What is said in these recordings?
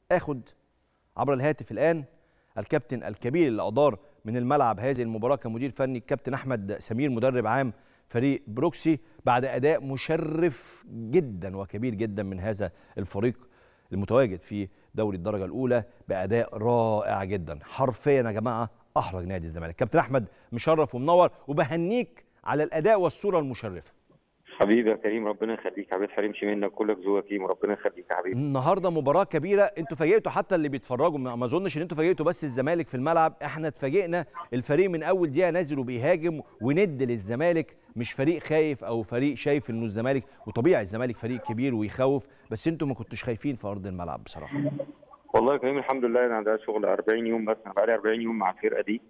اخد عبر الهاتف الان الكابتن الكبير اللي ادار من الملعب هذه المباراه كمدير فني الكابتن احمد سمير مدرب عام فريق بروكسي بعد اداء مشرف جدا وكبير جدا من هذا الفريق المتواجد في دوري الدرجه الاولى باداء رائع جدا حرفيا يا جماعه احرج نادي الزمالك كابتن احمد مشرف ومنور وبهنيك على الاداء والصوره المشرفه حبيبي يا كريم ربنا يخليك حبيبي حرمش منك كلك ذوق يا كريم ربنا يخليك يا حبيبي النهارده مباراه كبيره انتوا فاجئتوا حتى اللي بيتفرجوا ما اظنش ان انتوا فاجئتوا بس الزمالك في الملعب احنا اتفاجئنا الفريق من اول دقيقه نازل وبيهاجم وند للزمالك مش فريق خايف او فريق شايف انه الزمالك وطبيعي الزمالك فريق كبير ويخوف بس انتوا ما كنتوش خايفين في ارض الملعب بصراحه والله يا كريم الحمد لله انا ده شغل 40 يوم بس انا بقالي 40 يوم مع الفرقه دي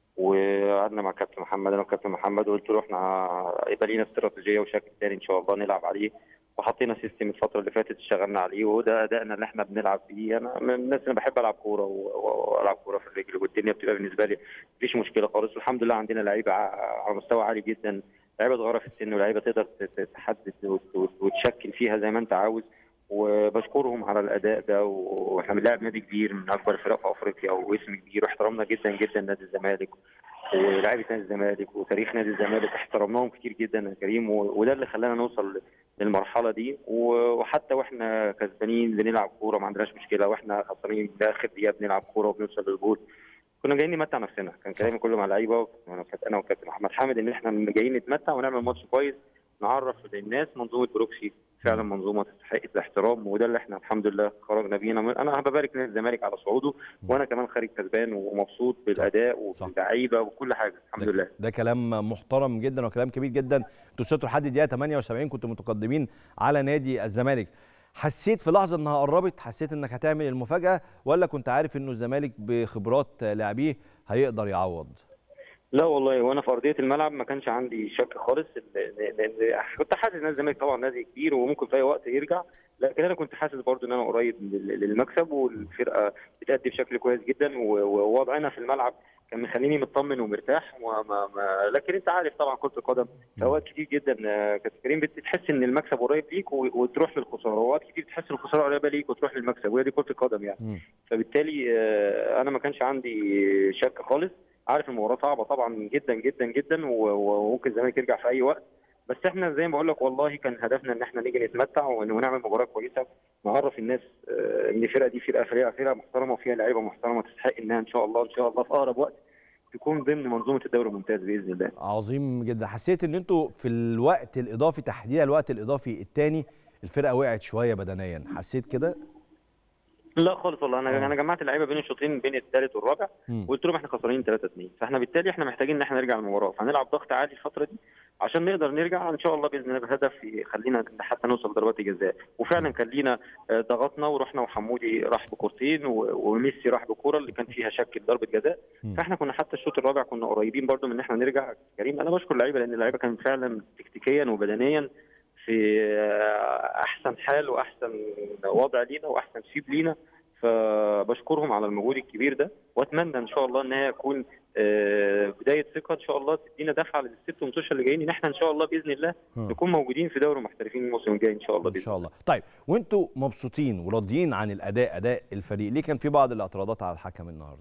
وقعدنا مع كابتن محمد انا وكابتن محمد وقلت له احنا يبقى لينا استراتيجيه وشكل تاني ان شاء الله نلعب عليه وحطينا سيستم الفتره اللي فاتت اشتغلنا عليه وده ادائنا اللي احنا بنلعب بيه انا من الناس اللي بحب العب كوره والعب كوره في الرجل والدنيا بتبقى بالنسبه لي مفيش مشكله خالص والحمد لله عندنا لعيبه على مستوى عالي جدا لعيبه صغيره في السن ولاعيبه تقدر تحدد وتشكل فيها زي ما انت عاوز وبشكرهم على الاداء ده واحنا بنلعب نادي كبير من اكبر الفرق في افريقيا واسم كبير واحترمنا جدا جدا نادي الزمالك ولاعيبه نادي الزمالك وتاريخ نادي الزمالك احترمناهم كتير جدا يا كريم وده اللي خلانا نوصل للمرحله دي وحتى واحنا كسبانين بنلعب كوره ما عندناش مشكله واحنا خسرانين لاخر دقيقه بنلعب كوره وبنوصل للجول كنا جايين نمتع نفسنا كان كلامي كله مع اللعيبه انا وكابتن محمد حامد ان احنا جايين نتمتع ونعمل ماتش كويس نعرف للناس منظومه بروكسي فعلا منظومه تستحق الاحترام وده اللي احنا الحمد لله خرجنا بيه انا ببارك نادي الزمالك على صعوده وانا كمان خارج كسبان ومبسوط بالاداء وباللعيبه وكل حاجه الحمد ده لله ده كلام محترم جدا وكلام كبير جدا انتوا وصلتوا لحد دقيقه 78 كنتوا متقدمين على نادي الزمالك حسيت في لحظه انها قربت حسيت انك هتعمل المفاجاه ولا كنت عارف انه الزمالك بخبرات لاعبيه هيقدر يعوض لا والله وانا في ارضيه الملعب ما كانش عندي شك خالص لان كنت حاسس ان الزمالك طبعا نادي كبير وممكن في اي وقت يرجع لكن انا كنت حاسس برضو ان انا قريب للمكسب والفرقه بتأدي بشكل كويس جدا ووضعنا في الملعب كان مخليني مطمن ومرتاح وما ما لكن انت عارف طبعا كره القدم في اوقات كتير جدا كابتن كريم بتحس ان المكسب قريب ليك وتروح للخساره واوقات كتير بتحس ان الخساره قريبه ليك وتروح للمكسب وهي دي كره القدم يعني م. فبالتالي انا ما كانش عندي شك خالص عارف المباراه صعبه طبعا جدا جدا جدا وممكن الزمالك يرجع في اي وقت بس احنا زي ما بقول لك والله كان هدفنا ان احنا نيجي نتمتع ونعمل مباراه كويسه نعرف الناس ان الفرقه دي فرقه فرقه فرقه محترمه وفيها لعيبه محترمه تستحق انها ان شاء الله ان شاء الله في اقرب وقت تكون ضمن منظومه الدوري الممتاز باذن الله. عظيم جدا حسيت ان انتوا في الوقت الاضافي تحديدا الوقت الاضافي الثاني الفرقه وقعت شويه بدنيا حسيت كده؟ لا خالص والله انا أوه. انا جمعت اللعيبه بين الشوطين بين الثالث والرابع وقلت لهم احنا خسرانين 3 2 فاحنا بالتالي احنا محتاجين ان احنا نرجع المباراه فهنلعب ضغط عالي الفتره دي عشان نقدر نرجع ان شاء الله باذن الله بهدف يخلينا حتى نوصل ضربات الجزاء وفعلا كان لينا ضغطنا ورحنا وحمودي راح بكورتين وميسي راح بكوره اللي كان فيها شك ضربه جزاء فاحنا كنا حتى الشوط الرابع كنا قريبين برده من ان احنا نرجع كريم انا بشكر اللعيبه لان اللعيبه كانت فعلا تكتيكيا وبدنيا في احسن حال واحسن وضع لينا واحسن شيب لينا فبشكرهم على المجهود الكبير ده واتمنى ان شاء الله ان هي تكون بدايه ثقه ان شاء الله تدينا دفعه للست ماتشات اللي جايين ان احنا ان شاء الله باذن الله نكون موجودين في دوري المحترفين الموسم الجاي ان شاء الله باذن ان شاء الله طيب وانتوا مبسوطين وراضيين عن الاداء اداء الفريق ليه كان في بعض الاعتراضات على الحكم النهارده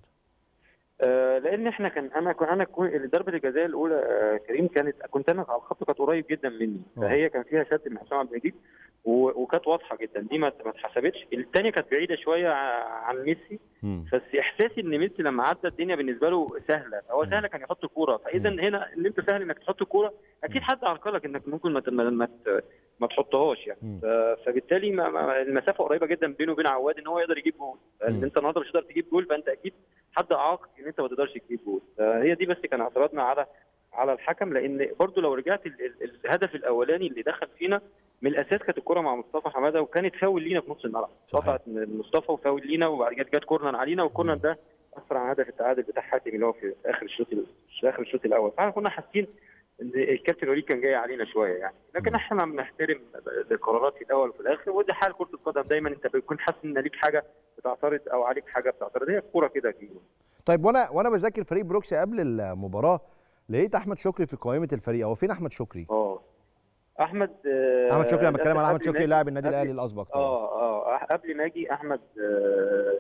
آه لان احنا كان انا كان انا ضربه الجزاء الاولى آه كريم كانت كنت انا على الخط كانت قريب جدا مني فهي كان فيها شد من حسام عبد المجيد وكانت واضحه جدا دي ما اتحسبتش الثانيه كانت بعيده شويه عن ميسي بس احساسي ان ميسي لما عدى الدنيا بالنسبه له سهله هو سهله كان يحط الكوره فاذا هنا ان انت سهل انك تحط الكوره اكيد حد عرقلك انك ممكن ما ما ما تحطهاش يعني فبالتالي ما المسافه قريبه جدا بينه وبين عواد ان هو يقدر يجيب جول انت النهارده مش هتقدر تجيب جول فانت اكيد حد اعاق ان انت ما تقدرش تجيب جول هي دي بس كان اعتراضنا على على الحكم لان برضو لو رجعت الهدف الاولاني اللي دخل فينا من الاساس كانت الكره مع مصطفى حماده وكانت فاول لينا في نص الملعب قطعت مصطفى وفاول لينا وبعد كده جت كورنر علينا والكورنر ده اثر على هدف التعادل بتاع حاتم اللي هو في اخر الشوط في اخر الشوط الاول فاحنا كنا حاسين ان الكابتن وليد كان جاي علينا شويه يعني لكن احنا بنحترم القرارات في الاول وفي الاخر ودي حال كره القدم دايما انت بتكون حاسس ان ليك حاجه بتعترض او عليك حاجه بتعترض هي الكوره كده اكيد طيب وانا وانا بذاكر فريق بروكسي قبل المباراه لقيت احمد شكري في قائمه الفريق هو فين احمد شكري اه احمد احمد شكري انا بتكلم على احمد شكري لاعب النادي الاهلي الاسبق اه اه قبل ما اجي احمد آه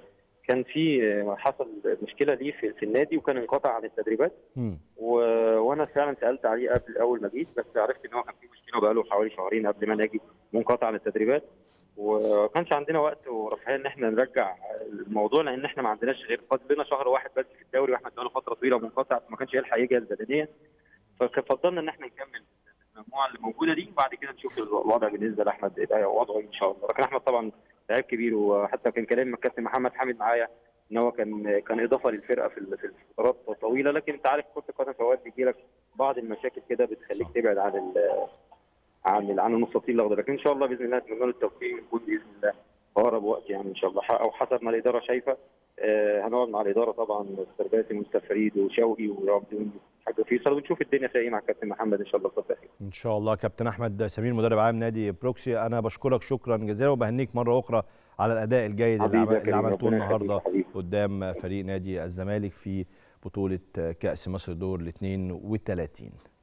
كان في آه، حصل مشكله ليه في, في النادي وكان انقطع عن التدريبات مم. و... وانا فعلا سالت عليه قبل اول ما جيت بس عرفت ان هو كان في مشكله بقاله حوالي شهرين قبل ما انا اجي منقطع عن التدريبات وما كانش عندنا وقت ورفاهيه ان احنا نرجع الموضوع لان احنا ما عندناش غير فاضل لنا شهر واحد بس في الدوري واحنا بقالنا فتره طويله منقطع فما كانش يلحق يجهز بدنيا ففضلنا ان احنا نكمل المجموعه اللي موجوده دي وبعد كده نشوف الوضع بالنسبه لاحمد يبقى وضعه ان شاء الله لكن احمد طبعا لاعب كبير وحتى كان كلام الكابتن محمد حامد معايا ان هو كان كان اضافه للفرقه في ال- في الفترات الطويله لكن انت عارف كره القدم في اوقات بيجي لك بعض المشاكل كده بتخليك صح. تبعد عن ال عن ال- عن المستطيل الاخضر لكن ان شاء الله باذن الله نتمنى له التوفيق ويكون باذن الله في اقرب وقت يعني ان شاء الله او حسب ما الاداره شايفه آه هنقعد مع الاداره طبعا مستر باسم ومستر فريد وشوقي وعبد حاجه فيصل ونشوف الدنيا فيها ايه مع الكابتن محمد ان شاء الله الفتره الاخيره ان شاء الله كابتن احمد سمير مدرب عام نادي بروكسي انا بشكرك شكرا جزيلا وبهنيك مره اخرى على الاداء الجيد اللي, حبيبي عمل يا اللي كريم، عملتوه ربنا يخليك النهارده يا حبيبي. قدام فريق نادي الزمالك في بطوله كاس مصر دور ال 32